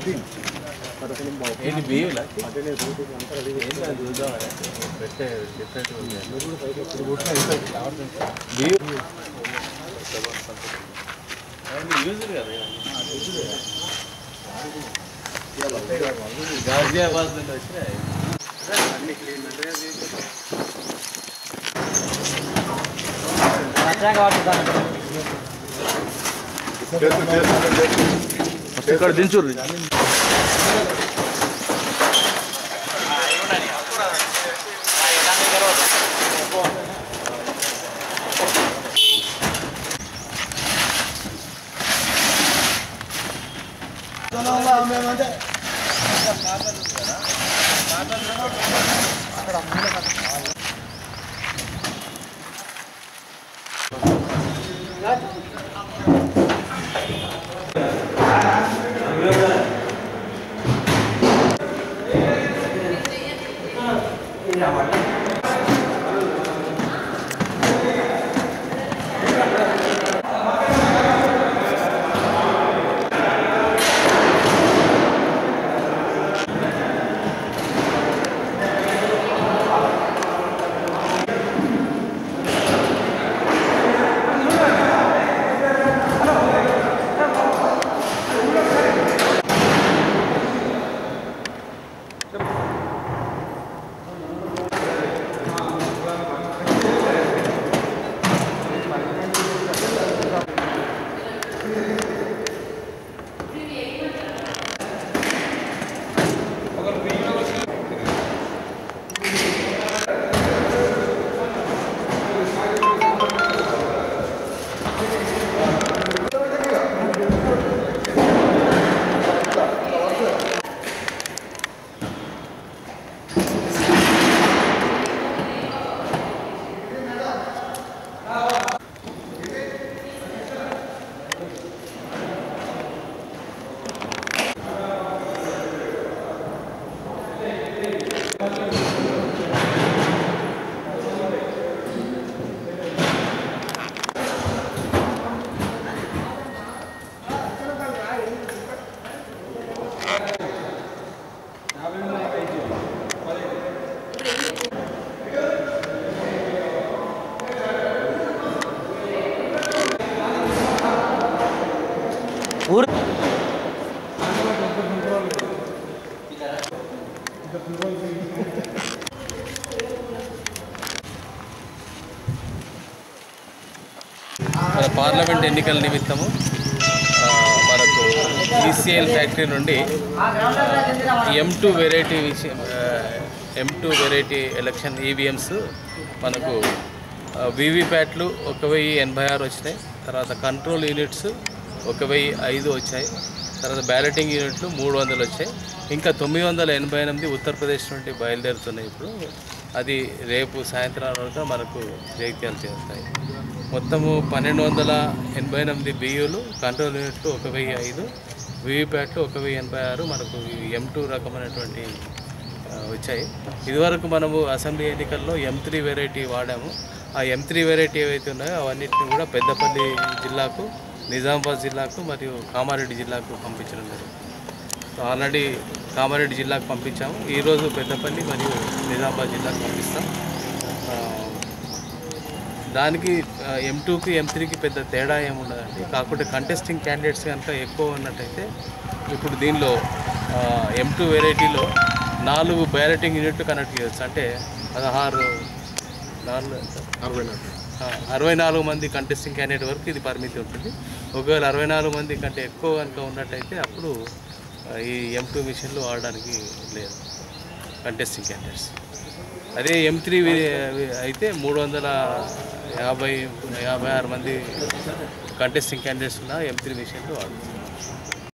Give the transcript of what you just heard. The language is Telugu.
ఏంటి బియ్యంలా ఏంటి అది చూద్దామని పెట్టే డిఫరెంట్ ఉంది బియ్యం యూజ్ కదా గాజియాబాద్ నుండి వచ్చినాయి ఇక్కడ దించుర్రి మన పార్లమెంట్ ఎన్నికల నిమిత్తము ఆ, మనకు ఈసీఎల్ ఫ్యాక్టరీ నుండి ఎం టూ వెరైటీ విషయం M two variety election EVMs మనకు వీవీప్యాట్లు ఒక వెయ్యి ఎనభై ఆరు వచ్చినాయి తర్వాత కంట్రోల్ యూనిట్స్ ఒక వెయ్యి ఐదు వచ్చాయి తర్వాత బ్యాలెటింగ్ యూనిట్లు మూడు వందలు వచ్చాయి ఇంకా తొమ్మిది వందల ఎనభై ఎనిమిది ఉత్తరప్రదేశ్ నుండి బయలుదేరుతున్నాయి ఇప్పుడు అది రేపు సాయంత్రం వరకు మనకు జైత్యాలు చేరుతాయి మొత్తము పన్నెండు వందల ఎనభై ఎనిమిది బియ్యులు కంట్రోల్ యూనిట్లు ఒక వెయ్యి ఐదు వీవీప్యాట్లు ఒక వెయ్యి ఎనభై ఆరు మనకు ఎం టూ రకమైనటువంటి ఆ, వచ్చాయి ఇదివరకు మనము అసెంబ్లీ ఎన్నికల్లో ఎం త్రీ వెరైటీ వాడాము ఆ ఎం త్రీ వెరైటీ ఏవైతే ఉన్నాయో అవన్నిటిని కూడా పెద్దపల్లి జిల్లాకు నిజామాబాద్ జిల్లాకు మరియు కామారెడ్డి జిల్లాకు పంపించడం జరిగింది సో ఆల్రెడీ కామారెడ్డి జిల్లాకు పంపించాము ఈరోజు పెద్దపల్లి మరియు నిజామాబాద్ జిల్లాకు పంపిస్తాం ఆ, దానికి ఎం టూకి ఎం త్రీకి పెద్ద తేడా ఏమి ఉండదండి కాకపోతే కంటెస్టింగ్ క్యాండిడేట్స్ కనుక ఎక్కువ ఉన్నట్టయితే ఇప్పుడు దీనిలో ఎం టూ వెరైటీలో నాలుగు బ్యాలెటింగ్ యూనిట్లు కనెక్ట్ చేయొచ్చు అంటే పదహారు నాలుగు ఎంత? ఆ, అరవై నాలుగు మంది కంటెస్టింగ్ క్యాండిడేట్ వరకు ఇది పరిమితి ఉంటుంది ఒకవేళ అరవై నాలుగు మంది కంటే ఎక్కువ కనుక ఉన్నట్టయితే అప్పుడు ఆ, ఈ ఎం టూ మిషన్లు వాడడానికి లేదు కంటెస్టింగ్ క్యాండిడేట్స్ అదే ఎం త్రీ అయితే మూడు వందల యాభై యాభై ఆరు మంది కంటెస్టింగ్ క్యాండిడేట్స్ ఉన్న ఎం త్రీ మిషన్లు వాడుతుంది